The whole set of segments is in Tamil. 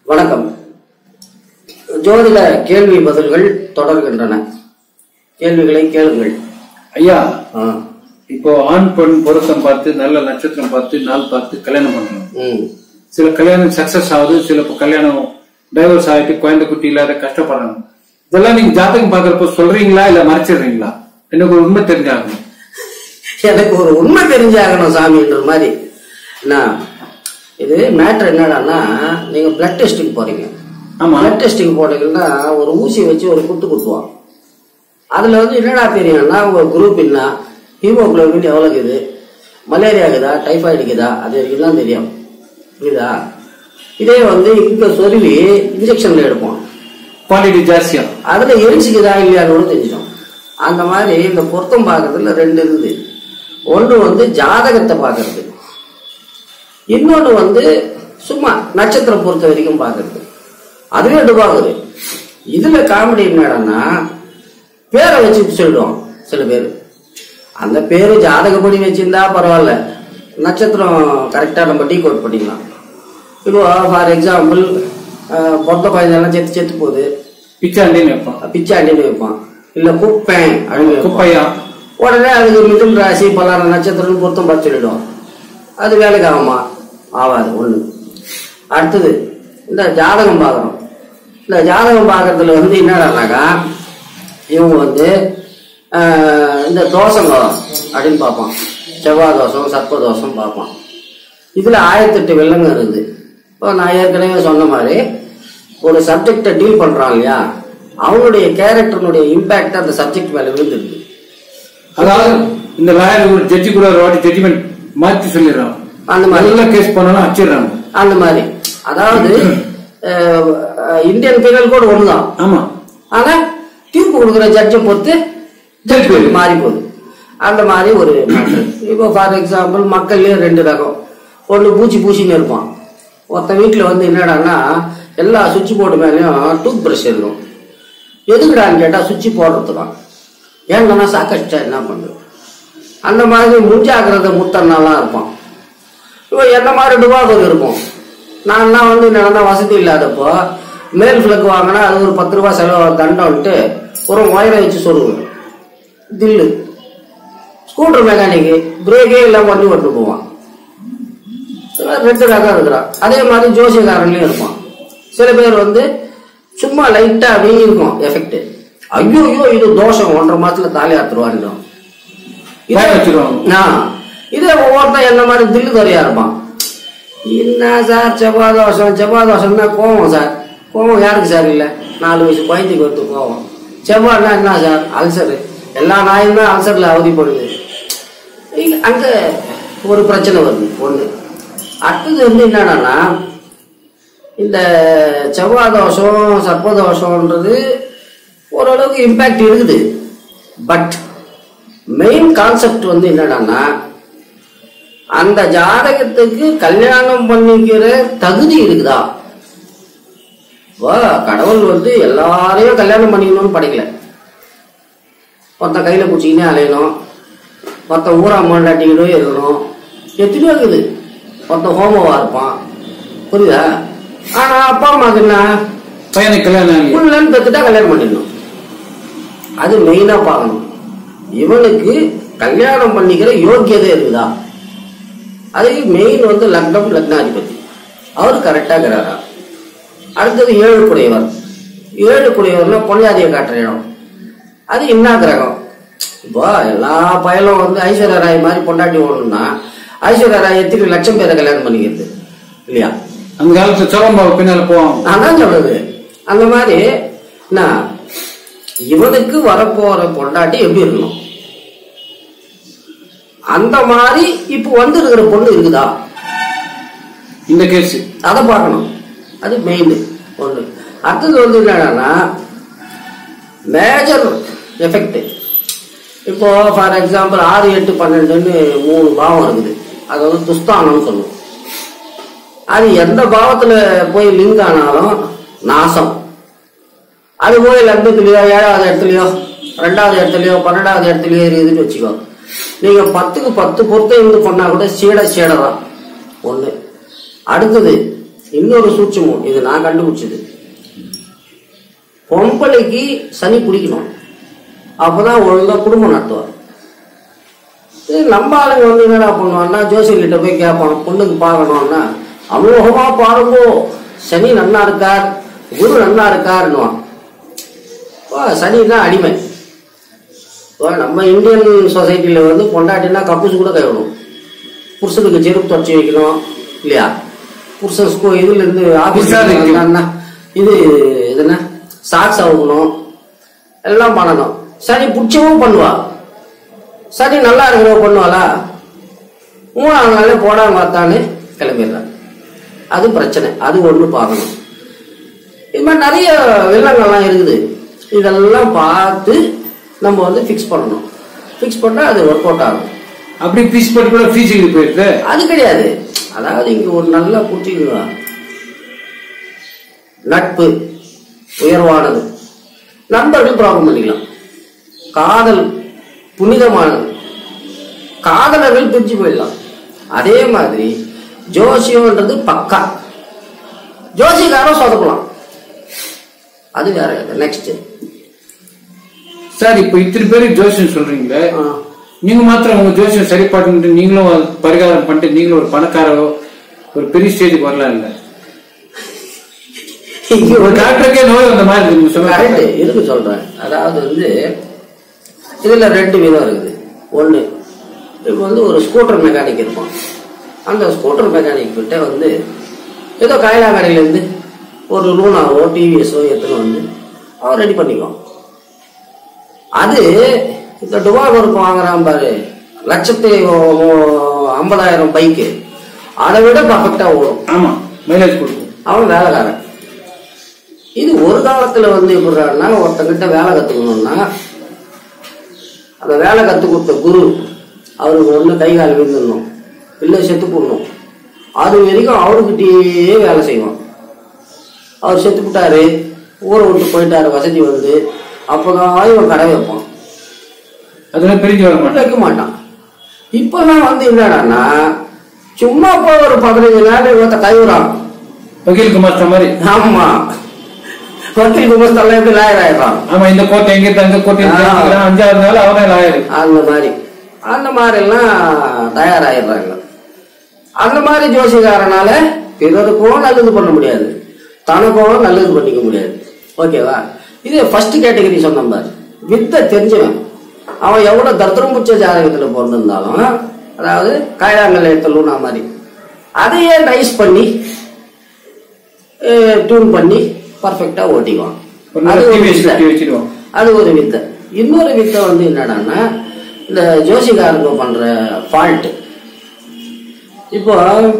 வணக்கம் ஜோதிட கேள்வி பதில்கள் தொடர்கின்றன கேள்விகளை கேளுங்கள் ஐயா ஆ, இப்போ ஆண் பெண் பொருத்தம் பார்த்து நல்ல நட்சத்திரம் பார்த்து நாள் பார்த்து கல்யாணம் பண்றோம் ம், சில கல்யாணம் சக்சஸ் ஆகுது சில இப்ப கல்யாணம் டைவர்ஸ் ஆயிட்டு குழந்தை குட்டி இல்லாத கஷ்டப்படுறாங்க இதெல்லாம் நீங்க ஜாதகம் பாக்குறப்ப சொல்றீங்களா இல்ல மறைச்சிடுறீங்களா எனக்கு ஒரு உண்மை தெரிஞ்சாகணும் எனக்கு ஒரு உண்மை தெரிஞ்சாகணும் சாமின்ற மாதிரி என்ன இது மேட்ரு என்னடான்னா நீங்க பிளட் டெஸ்ட்டுக்கு போறீங்க ஆமா பிளட் டெஸ்ட்டுக்கு போனீங்கன்னா ஒரு ஊசி வச்சு ஒரு குத்து குத்துவான் அதுல வந்து என்னடா தெரியும்னா உங்க குரூப் என்ன ஹீமோகுளோபின் எவ்வளவு இருக்குது மலேரியா இருக்குதா டைஃபாய்டு இருக்குதா அது வரைக்கும் தான் தெரியும் புரியுதா இதே வந்து இங்க சொருவி இன்ஜெக்ஷன்ல எடுப்போம் குவாலிட்டி ஜாஸ்தியா அதுல எரிச்சுக்குதா இல்லையான்னு கூட தெரிஞ்சிடும் அந்த மாதிரி இந்த பொருத்தம் பார்க்கறதுல ரெண்டு இருக்குது ஒன்று வந்து ஜாதகத்தை பார்க்கறது இன்னொன்று வந்து சும்மா நட்சத்திரம் பொறுத்த வரைக்கும் பார்க்கறது அதுவே டுபாகுது இதுல காமெடி என்னடான்னா பேரை வச்சு சொல்லிடுவோம் சில பேர் அந்த பேரு ஜாதகப்படி வச்சிருந்தா பரவாயில்ல நட்சத்திரம் கரெக்டா நம்ம டீ கோட் பண்ணிக்கலாம் இப்போ ஃபார் எக்ஸாம்பிள் பொத்த குழந்தைலாம் செத்து செத்து போகுது பிச்சாண்டின்னு வைப்பான் பிச்சாண்டின்னு வைப்பான் இல்ல குப்பேன் அப்படின்னு வைப்பான். குப்பையா உடனே அதுக்கு மிதுன் ராசி பலான நட்சத்திரம் பொருத்தம் பார்த்து சொல்லிடும் அது வேலைக்கு ஆகுமா ஆகாது ஒண்ணு அடுத்தது இந்த ஜாதகம் பார்க்கணும் இந்த ஜாதகம் பார்க்கறதுல வந்து என்னடானாக்கா இவங்க வந்து ஆஹ், இந்த தோஷங்க அப்படின்னு பார்ப்பான் செவ்வாய் தோஷம் சர்ப்ப தோஷம் பார்ப்பான் இதுல ஆயிரத்தெட்டு வில்லங்க இருக்குது இப்போ நான் ஏற்கனவே சொன்ன மாதிரி ஒரு சப்ஜெக்டை டீல் பண்றான் இல்லையா அவனுடைய கேரக்டர்னுடைய இம்பாக்ட் அந்த சப்ஜெக்ட் மேல விழுந்துருக்கு அதாவது இந்த லாயர் ஒரு ஜட்ஜி கூட ஒரு வாட்டி ஜட்ஜ்மெண்ட் மாத்தி சொல்லிடுறான் அந்த மாதிரி நல்ல கேஸ் பண்ணாலும் அச்சிடுறாங்க அந்த மாதிரி அதாவது ah, ah, Indian penal code ஒண்ணுதான் ஆமா ஆனா தீர்ப்பு கொடுக்குற ஜட்ஜை பொறுத்து ஜட்ஜ்மெண்ட் மாறி போகுது அந்த மாதிரி ஒரு matter. இப்போ ஃபார் எக்ஸாம்பிள் மக்கள்லயே ரெண்டு ரகம் ஒன்று பூச்சி பூச்சின்னு இருப்பான் ஒருத்த வீட்டில் வந்து என்னடான்னா எல்லா சுவிட்ச் போர்டு மேலேயும் டூத் பிரஷ் இருக்கும் எதுக்குடான்னு கேட்டால் சுவிட்ச் போடுறதுதான் ஏன்னா சாக்கடிச்சா என்ன பண்ணுறது அந்த மாதிரி முன்ஜாக்கிரதை முத்தன்னாலாம் இருப்பான் இப்போ என்ன மாதிரி டுபாகூர் இருக்கும் நான்லாம் வந்து என்னன்னா வசதி இல்லாதப்போ மேல் ஃபிளக் வாங்கினா அது ஒரு பத்து ரூபா செலவு தண்டம்ட்டு ஒரு ஒயரை வச்சு சொல்லுவேன் தில்லு ஸ்கூட்டர் மெக்கானிக்கு பிரேக்கே இல்லாம வண்டி ஓட்டு போவான் இதெல்லாம் ரெண்டு ரகம் இருக்கிறான் அதே மாதிரி ஜோசியக்காரன்லயும் இருப்பான் சில பேர் வந்து சும்மா லைட்டா வீங்கி இருக்கும் எஃபெக்ட் ஐயோ ஐயோ இது தோஷம் ஒன்றரை மாசத்துல தாலி ஆத்துருவான்னு வாய் வச்சிருவாங்க. ஆ, இதே ஒவ்வொருத்தன் என்ன மாதிரி தில்லு துறையா இருப்பான் என்ன சார் செவ்வாய் தோஷம் செவ்வாய் தோஷம்னா கோவம் சார் கோவம் யாருக்கு சார் இல்லை நாலு வயசு குழந்தைக்கு வந்து கோவம் செவ்வாய்னா என்ன சார் அல்சர் எல்லா நாயுமே அல்சர்ல அவதிப்படுது இல்ல, அங்க ஒரு பிரச்சனை வருது ஒண்ணு அடுத்தது வந்து என்னன்னா இந்த செவ்வாய் தோஷம் சர்ப்ப தோஷம்ன்றது ஓரளவுக்கு இம்பாக்ட் இருக்குது பட் மெயின் கான்செப்ட் வந்து என்னடான்னா அந்த ஜாதகத்துக்கு கல்யாணம் பண்ணிக்கிற தகுதி இருக்குதா இப்போ கடவுள் வந்து எல்லாரையும் கல்யாணம் பண்ணிக்கணும்னு படைக்கல மொத்த கையில பிடிச்சிக்கினே அலையணும் மொத்த ஊரா மாண்டாட்டிக்கிட்டே இருக்கணும் எத்தனையோ இருக்குது மொத்த ஹோமவா இருப்பான் புரியுதா ஆனா அப்பா அம்மாக்கு என்ன பையனுக்கு கல்யாணம் ஆகலையே. புள்ளன்னு பெத்துட்டா கல்யாணம் பண்ணிடணும் அது மெயினா பார்க்கணும் இவனுக்கு கல்யாணம் பண்ணிக்கிற யோக்கியதை இருக்குதா அது மெயின் வந்து லக்னம் லக்னாதிபதி அவர் கரெக்டா இருக்கிறாரா அடுத்தது ஏழு குடையவர் ஏழு குடையவர்னா பொள்ளாதியை காட்டுற இடம் அது என்ன கிரகம் இப்போ எல்லா பயலும் வந்து ஐஸ்வர்யா ராய் மாதிரி பொண்டாட்டி ஓடணும்னா ஐஸ்வர்யா ராய் எத்தனை லட்சம் பேரை கல்யாணம் பண்ணிக்கிறது இல்லையா அந்த காலத்துல சோழம்பாவை பின்னால போவாங்க நான் தான் சொல்றது அந்த மாதிரி என்ன இவனுக்கு வரப்போற பொண்டாட்டி எப்படி இருக்கணும் அந்த மாதிரி இப்போ வந்து இருக்கிற பொண்ணு இருக்குதா இந்த கேஸ் அதை பார்க்கணும் அது மெயின் ஒண்ணு அடுத்தது வந்து என்னன்னா மேஜர் எஃபெக்ட் இப்போ ஃபார் எக்ஸாம்பிள் ஆறு எட்டு பன்னெண்டுன்னு மூணு பாவம் இருக்குது அது வந்து துஸ்தானம்னு சொல்லுவோம் அது எந்த பாவத்துல போய் லிங்க் ஆனாலும் நாசம் அது போய் லக்னத்துலயோ ஏழாவது இடத்துலயோ ரெண்டாவது இடத்துலயோ பன்னெண்டாவது இடத்துலயோ இருக்குதுன்னு வச்சுக்கோ நீங்க பத்துக்கு பத்து பொருத்தம் இருந்து பண்ணா கூட சீட சீடை தான் ஒண்ணு அடுத்தது இன்னொரு சூட்சமும் இது நான் கண்டுபிடிச்சது பொம்பளைக்கு சனி பிடிக்கணும் அப்பதான் ஒழுங்கா குடும்பம் நடத்துவார் சரி நம்ம ஆளுங்க வந்து என்னடா பண்ணுவான்னா ஜோசியர்கிட்ட போய் கேட்பான் பொண்ணுக்கு பார்க்கணும்னா அமோகமா பாருங்கோ சனி நன்னா இருக்கார் குரு நன்னா இருக்காருன்னுவான் ஓ, சனின்னா அடிமை ஓ, நம்ம இந்தியன் சொசைட்டில வந்து பொண்டாட்டினா கப்புஸ் கூட கைவிடும் புருஷனுக்கு செருப்பு தொடச்சி வைக்கணும் இல்லையா புருஷன் ஸ்கூ இதுல இருந்து ஆபீஸ் புருஷாதிக்கம். இது இது என்ன சாக்ஸ் அவுக்கணும் எல்லாம் பண்ணணும் சனி பிடிச்சவும் பண்ணுவா சனி நல்லா இருக்கிறவ பண்ணுவாளா மூணாவது நாளே போடாம பார்த்தான்னு கிளம்பிடுறாங்க அது பிரச்சனை அது ஒண்ணு பார்க்கணும் இது மாதிரி நிறைய வில்லங்கள்லாம் இருக்குது இதெல்லாம் பார்த்து நம்ம வந்து ஃபிக்ஸ் பண்ணணும் ஃபிக்ஸ் பண்ணா அது ஒர்க் அவுட் ஆகும் அப்படி பீஸ் பண்ணி கூட ஃபீஸுக்கு போயிடுது அது கிடையாது அதாவது இங்க ஒரு நல்ல புட்டிங்க நட்பு உயர்வானது நண்பர்கள் ப்ராப்ளம் பண்ணிக்கலாம் காதல் புனிதமானது காதலர்கள் பிரிஞ்சு போயிடலாம் அதே மாதிரி ஜோசியம்ன்றது பக்கா ஜோசியக்காரன் சொதப்பலாம் அது வேற நெக்ஸ்ட் சார் இப்ப இத்தனை பேருக்கு ஜோசியம் சொல்றீங்களே நீங்க மாத்திரம் உங்க ஜோசியம் சரி பண்ணிட்டு நீங்களும் அது பரிகாரம் பண்ணிட்டு நீங்களும் ஒரு பணக்காரோ ஒரு பெரிய ஸ்டேஜுக்கு வரலாம் இல்ல இங்க ஒரு ஒரு டாக்டருக்கே நோய் வந்த மாதிரி இருக்கு நீங்க கரெக்ட் சொல்லுங்க இருக்கு சொல்றேன் அதாவது வந்து இதுல ரெண்டு விதம் இருக்குது ஒண்ணு இப்போ வந்து ஒரு ஸ்கூட்டர் மெக்கானிக் இருப்பான் அந்த ஸ்கூட்டர் மெக்கானிக் கிட்ட வந்து ஏதோ காயலா கடையில இருந்து ஒரு லூனாவோ டிவிஎஸோ எடுத்துன்னு வந்து அவன் ரெடி பண்ணிக்குவான் அது இந்த டுபாகூருக்கு வாங்குறான் பாரு லட்சத்தி ஓ- ஓ- ஐம்பதாயிரம் பைக்கு அதை விட பர்ஃபெக்டா ஓடும் ஆமா மைலேஜ் கொடுக்கும் அவன் வேலைக்காரன் இது ஒரு காலத்துல வந்து எப்படின்னா ஒருத்தங்கிட்ட வேலை கத்துக்கணும்னா அந்த வேலை கத்து கொடுத்த குரு அவருக்கு ஒண்ணு கை கால் விழுந்துடணும் இல்லை செத்து போடணும் அது வரைக்கும் அவருக்கிட்டயே வேலை செய்வான் அவர் செத்து விட்டாரு ஊரை விட்டு போயிட்டாரு வசதி வந்து அப்போதான் இவன் கடை வைப்பான் அதெல்லாம் பிரிஞ்சு வர மாட்டேன் வைக்க மாட்டான் இப்பெல்லாம் வந்து என்னடான்னா சும்மா போய் ஒரு பதினஞ்சு நேரம் ஒருத்த கைவிடான் வக்கீல் குமார் மாதிரி ஆமா வக்கீல் குமஸ்தெல்லாம் எப்படி லாயர் ஆயிடுறான் ஆமா இந்த கோட்டை எங்க இருக்கு அந்த கோட்டை எங்க இருக்கு, ஆ. அஞ்சாவது நாள் அவனே லாயர் அந்த மாதிரி அந்த மாதிரி எல்லாம் தயாராயிடுறாங்க அந்த மாதிரி ஜோசிகாரனால பிறருக்கும் நல்லது பண்ண முடியாது தனக்கும் நல்லது பண்ணிக்க முடியாது ஓகேவா இது ஃபர்ஸ்ட் கேட்டகரி சொன்ன பாரு வித்தை தெரிஞ்சவன் அவன் எவ்வளவு தர்த்தரம் பிடிச்ச ஜாதகத்துல பிறந்திருந்தாலும் அதாவது காயாங்கல் எடுத்தலூனா மாதிரி அதையே நைஸ் பண்ணி டியூன் பண்ணி பர்ஃபெக்டா ஓட்டிக்குவான் ஒரு அது நாள் ஒரு டிவி வித்தை. வச்சிருவோம் அது ஒரு வித்தை இன்னொரு வித்தை வந்து என்னடான்னா இந்த ஜோசிகாரங்க பண்ற ஃபால்ட் இப்போ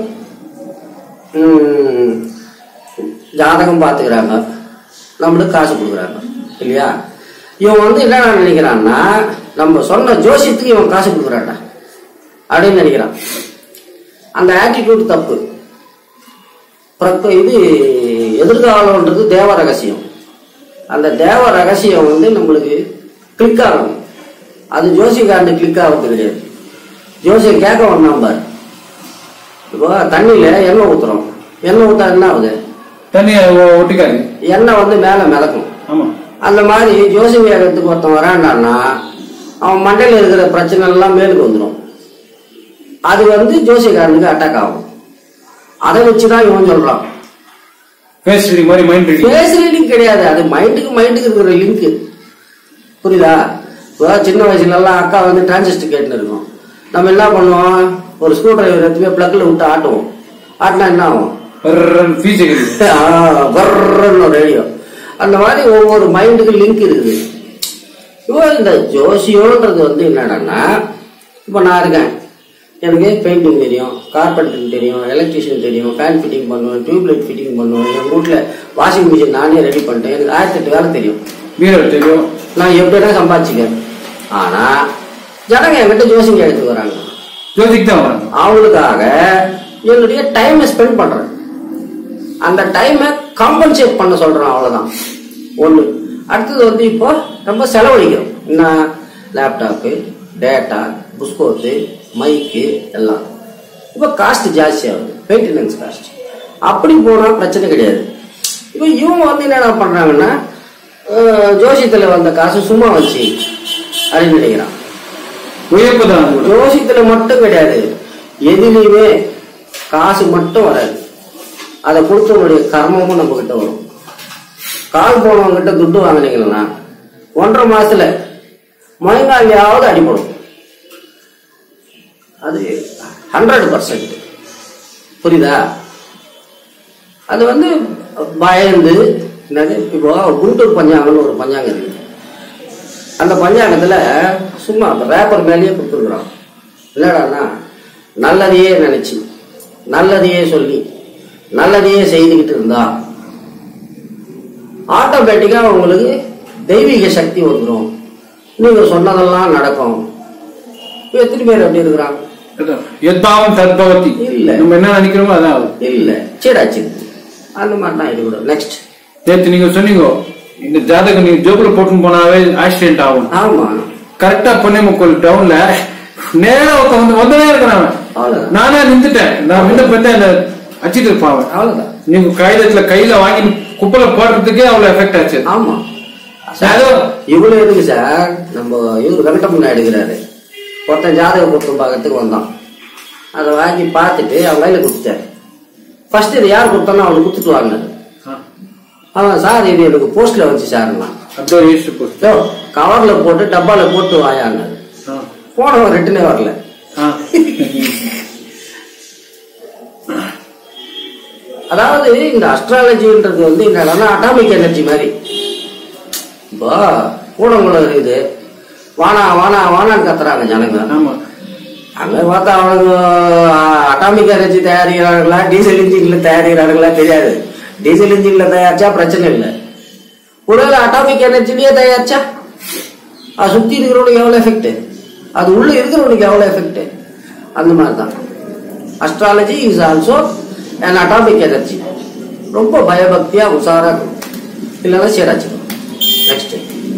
ம், ஜாதகம் பார்த்துக்கிறாங்க நம்மளுக்கு காசு கொடுக்குறாங்க இல்லையா இவன் வந்து என்ன நினைக்கிறான்னா நம்ம சொன்ன ஜோசியத்துக்கு இவன் காசு கொடுக்குறான்டா அப்படின்னு நினைக்கிறான் அந்த ஆட்டிடியூட் தப்பு பிரக்க இது எதிர்காலம்ன்றது தேவ ரகசியம் அந்த தேவ ரகசியம் வந்து நம்மளுக்கு கிளிக் ஆகணும் அது ஜோசியக்காரன் கிளிக் ஆகிறது கிடையாது ஜோசியம் கேட்க வந்தான் பாரு இப்போ தண்ணியில எண்ணெய் ஊத்துறோம் எண்ணெய் ஊத்தா என்ன ஆகுது தண்ணி ஒ- ஒட்டிக்காது எண்ணெய் வந்து மேல மிதக்கும் ஆமா அந்த மாதிரி ஜோசியம் வேகத்துக்கு ஒருத்தன் வரான்டான்னா அவன் மண்டையில இருக்கிற பிரச்சனை எல்லாம் மேலுக்கு வந்துடும் அது வந்து ஜோசியக்காரனுக்கு அட்டாக் ஆகும் அதை வச்சுதான் இவன் சொல்றான் ஃபேஸ் ரீடிங் மாதிரி மைண்ட் ரீடிங் ஃபேஸ் ரீடிங் கிடையாது அது மைண்டுக்கு மைண்டுக்கு இருக்கிற லிங்க் புரியுதா இப்போ சின்ன வயசுல எல்லாம் அக்கா வந்து டிரான்சிஸ்டர் கேட்டுன்னு இருக்கும் நம்ம என்ன பண்ணுவோம் ஒரு ஸ்க்ரூ டிரைவர் எடுத்துமே பிளக்ல விட்டு ஆட்டுவோம் ஆட்டினா என்ன ஆகும் ஃபீஸ் வர்றன்னு ரேடியோ அந்த மாதிரி ஒவ்வொரு மைண்டுக்கு லிங்க் இருக்குது இப்போ இந்த ஜோசியோன்றது வந்து என்னடான்னா இப்போ நான் இருக்கேன் எனக்கு பெயிண்டிங் தெரியும் கார்பெண்டரிங் தெரியும் எலக்ட்ரிஷியன் தெரியும் ஃபேன் ஃபிட்டிங் பண்ணுவேன் டியூப்லைட் ஃபிட்டிங் பண்ணுவேன் என் வீட்டில் வாஷிங் மிஷின் நானே ரெடி பண்ணிட்டேன் எனக்கு ஆயிரத்தி எட்டு வேலை தெரியும் வீரர் தெரியும் நான் எப்படினா சம்பாதிச்சுக்கேன் ஆனா ஜனங்க என்கிட்ட ஜோசிங்க எடுத்து வராங்க ஜோதிக்கு தான் வராங்க அவங்களுக்காக என்னுடைய டைமை ஸ்பெண்ட் பண்றேன் அந்த டைமை காம்பன்சேட் பண்ண சொல்றேன் அவ்வளவுதான் ஒண்ணு அடுத்தது வந்து இப்போ ரொம்ப செலவழிக்கிறோம் என்ன லேப்டாப்பு டேட்டா புஸ்கோத்து மைக்கு எல்லாம் இப்போ காஸ்ட் ஜாஸ்தி ஆகுது மெயின்டெனன்ஸ் காஸ்ட் அப்படி போனா பிரச்சனை கிடையாது இப்போ இவங்க வந்து என்னடா பண்றாங்கன்னா அஹ், ஜோசியத்துல வந்த காசு சும்மா வச்சு அப்படின்னு நினைக்கிறான் உயர்ப்பு தான் அது கூட. ஜோசியத்துல மட்டும் கிடையாது எதுலையுமே காசு மட்டும் வராது அதை கொடுத்தவனுடைய கர்மமும் நம்ம கிட்ட வரும் கால் போனவங்க கிட்ட துட்டு வாங்கினீங்கன்னா ஒன்றரை மாசத்துல முழங்காலியாவது அடிபடும் அது ஹண்ட்ரட் பர்சன்ட் புரியுதா அது வந்து பயந்து என்னது இப்போ குண்டூர் பஞ்சாங்கம்னு ஒரு பஞ்சாங்கம் இருக்கு அந்த பஞ்சாங்கத்துல சும்மா ரேப்பர் மேலேயே கொடுத்துருக்குறான் இல்லடாண்ணா நல்லதையே நினைச்சு நல்லதையே சொல்லி நல்லதையே செய்துக்கிட்டு இருந்தா ஆட்டோமேட்டிக்கா உங்களுக்கு தெய்வீக சக்தி வந்துடும் நீங்க சொன்னதெல்லாம் நடக்கும் இப்ப எத்தனை பேர் அப்படி இருக்கிறாங்க அதான். எத்தாவும் தத்பவதி இல்ல. நம்ம என்ன நினைக்கிறோமோ அதான் ஆகும். இல்ல சீடாச்சு அந்த மாதிரி தான் இது கூட நெக்ஸ்ட் நேத்து நீங்க சொன்னீங்க இந்த ஜாதகம் நீங்க ஜோப்ல போட்டுன்னு போனாவே ஆக்சிடென்ட் ஆகும் ஆமா கரெக்டா பொன்னே முக்கோல் டவுன்ல நேரா ஒருத்தன் வந்து வந்தனே இருக்கிறான் அவன். அவ்வளவுதான் நானே நின்றுட்டேன் நான் முன்ன பார்த்தா என்ன அச்சிட்டு இருப்பான் அவன். அவ்வளவுதான் நீங்க காகிதத்துல கையில வாங்கி குப்பல போடுறதுக்கே அவ்வளவு எஃபெக்ட் ஆச்சு ஆமா அதோ இவ்வளவு எதுக்கு சார் நம்ம இவரு வெங்கடமுன்னா எடுக்கிறாரு ஒருத்தன் ஜாதக பொருத்தம் பார்க்கறதுக்கு வந்தான் அதை வாங்கி பார்த்துட்டு அவன் கையில கொடுத்தாரு ஃபர்ஸ்ட் இது யார் கொடுத்தானோ அவனுக்கு கொடுத்துட்டு வாங்கினது அவன் சார் இது எனக்கு போஸ்ட்ல வந்துச்சு சார்னா அப்படியே ரெஜிஸ்டர் போஸ்ட் யோ கவர்ல போட்டு டப்பால போட்டு வாயான்னாரு போனவன் ரிட்டனே வரல அதாவது இந்த அஸ்ட்ராலஜின்றது வந்து என்னன்னா அட்டாமிக் எனர்ஜி மாதிரி இப்போ கூடங்குளம் இருக்குது வானா வானா வானான்னு கத்துறாங்க ஜனங்க ஆமா அங்க பார்த்தா அவனுக்கு அட்டாமிக் எனர்ஜி தயாரிக்கிறார்களா டீசல் இன்ஜின்ல தயாரிக்கிறார்களா தெரியாது டீசல் இன்ஜின்ல தயாரிச்சா பிரச்சனை இல்லை ஒருவேளை அட்டாமிக் எனர்ஜிலேயே தயாரிச்சா அது சுத்தி இருக்கிறவனுக்கு எவ்வளவு எஃபெக்ட் அது உள்ள இருக்கிறவனுக்கு எவ்வளவு எஃபெக்ட் அந்த மாதிரி தான் astrology is also an atomic energy ரொம்ப பயபக்தியா உஷாரா இருக்கணும் இல்லைன்னா சேராச்சு நெக்ஸ்ட்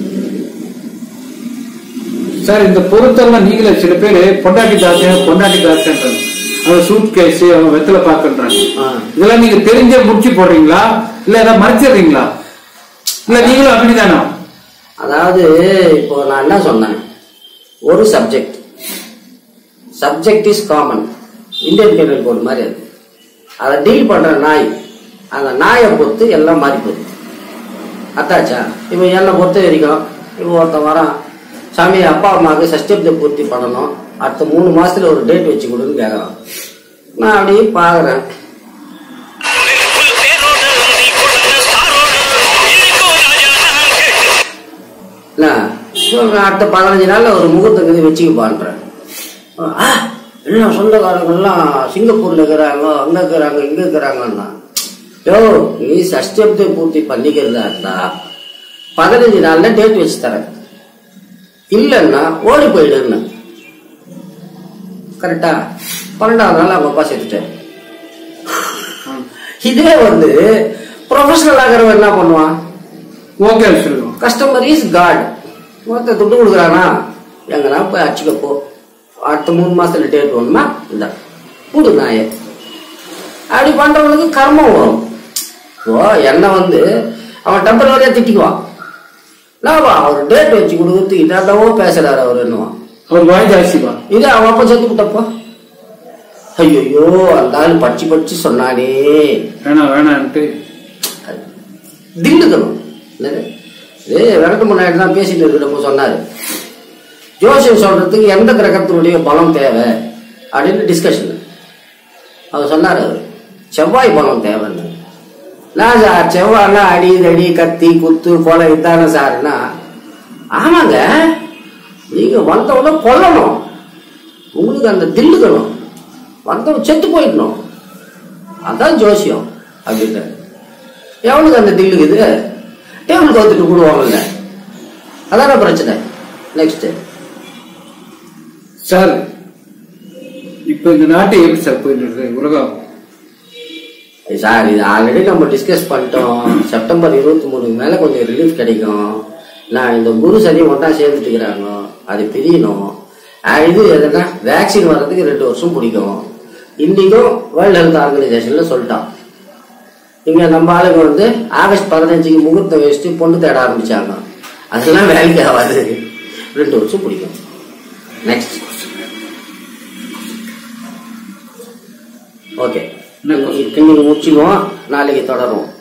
சார் இந்த பொருத்தெல்லாம் நீங்களே சில பேர் பொண்டாட்டி தாசியம் பொண்டாட்டி தாசியன்றாங்க அவன் சூட் கேஸ் அவன் வெத்தலை பாக்குன்றாங்க இதெல்லாம் நீங்க தெரிஞ்சே முடிச்சு போடுறீங்களா இல்ல ஏதாவது மறைச்சிடுறீங்களா இல்ல நீங்களும் அப்படிதானா அதாவது இப்போ நான் என்ன சொன்னேன் ஒரு subject subject is common Indian penal code மாதிரி அது அதை டீல் பண்ற நாய் அந்த நாயை பொறுத்து எல்லாம் மாறி போகுது அத்தாச்சா இப்போ என்னை பொறுத்த வரைக்கும் இப்போ ஒருத்தன் வரான் சாமி அப்பா அம்மாவுக்கு சஷ்டப்தை பூர்த்தி பண்ணணும் அடுத்த மூணு மாசத்துல ஒரு டேட் வச்சு கொடுன்னு கேட்கறான் நான் அப்படியே பாக்குறேன் புல் பேரோடு நீ கொடுத்த ஸ்டாரோடு இன்னைக்கும் ராஜா நான் கேட்டு என்ன இவன் அடுத்த பதினஞ்சு நாள்ல ஒரு முகூர்த்தம் வச்சுக்கப்பான்றேன் ஆ எல்லாம் சொந்தக்காரங்கெல்லாம் சிங்கப்பூர்ல இருக்கிறாங்க அங்க இருக்கிறாங்க இங்க இருக்கிறாங்கன்னா யோ நீ சஷ்டப்தை பூர்த்தி பண்ணிக்கிறதா இருந்தா பதினஞ்சு நாள்ல டேட் வச்சு தரேன் இல்லைன்னா ஓடி போயிடுன்னு கரெக்டா பன்னெண்டாவது நாள் அவங்க அப்பா செத்துட்டாரு இதே வந்து ப்ரொஃபஷனல் ஆகிறவன் என்ன பண்ணுவான் ஓகே சொல்லுவோம் கஸ்டமர் இஸ் காட் மொத்த துட்டு கொடுக்குறானா எங்கன்னா போய் அச்சுக்க போ அடுத்த மூணு மாசத்துல டேட் வேணுமா இந்த கூடு நாயே அப்படி பண்றவனுக்கு கர்மம் வரும் ஓ என்ன வந்து அவன் டெம்பரவரியா திட்டிக்குவான் லாபா அவர் டேட் வச்சு கொடுக்கறதுக்கு இதாண்டவோ பேசுறாரு அவர் என்னவான் அவர் வாய் ஜாஸ்திவா இது அவன் அப்பா செத்து விட்டப்போ ஐயோ அந்த ஆள் படிச்சு படிச்சு சொன்னானே வேணாம் வேணான்ட்டு தில்லுக்கணும் என்னது இது விளக்க முன்னாடி தான் பேசிட்டு இருக்கிறப்ப சொன்னாரு ஜோசியம் சொல்றதுக்கு எந்த கிரகத்தினுடைய பலம் தேவை அப்படின்னு டிஸ்கஷன் அவர் சொன்னாரு அவரு செவ்வாய் பலம் தேவைன்னு நான் சார் செவ்வாய்னா அடி தடி கத்தி குத்து கொலை இதான சார்னா ஆமாங்க நீங்க வந்தவன கொல்லணும் உங்களுக்கு அந்த தில்லுக்கணும் வந்தவன் செத்து போயிடணும் அதான் ஜோசியம் அப்படின்ட்டு எவனுக்கு அந்த தில்லுக்குது டேபிள் கவுத்துட்டு கூடுவாங்கல்ல அதான பிரச்சனை நெக்ஸ்ட் சார் இப்ப இந்த நாட்டை எப்படி சார் போயிட்டு இருக்கு உலகம் சார் இது ஆல்ரெடி நம்ம டிஸ்கஸ் பண்ணிட்டோம் செப்டம்பர் இருபத்தி மூணுக்கு மேல கொஞ்சம் ரிலீஃப் கிடைக்கும் நான் இந்த குரு சனி ஒன்றா சேர்ந்துட்டு இருக்கிறாங்க அது பிரியணும் ஆஹ் இது எதுனா வேக்சின் வர்றதுக்கு ரெண்டு வருஷம் பிடிக்கும் இன்னைக்கும் வேர்ல்ட் ஹெல்த் ஆர்கனைசேஷன்ல சொல்லிட்டான் இங்க நம்ம ஆளுங்க வந்து ஆகஸ்ட் பதினஞ்சுக்கு முகூர்த்தம் வச்சுட்டு பொண்ணு தேட ஆரம்பிச்சாங்க அதெல்லாம் வேலைக்கு ஆகாது ரெண்டு வருஷம் பிடிக்கும் நெக்ஸ்ட் ஓகே என்ன question? இன்னைக்கு முடிச்சுக்குவோம் நாளைக்கு தொடரும்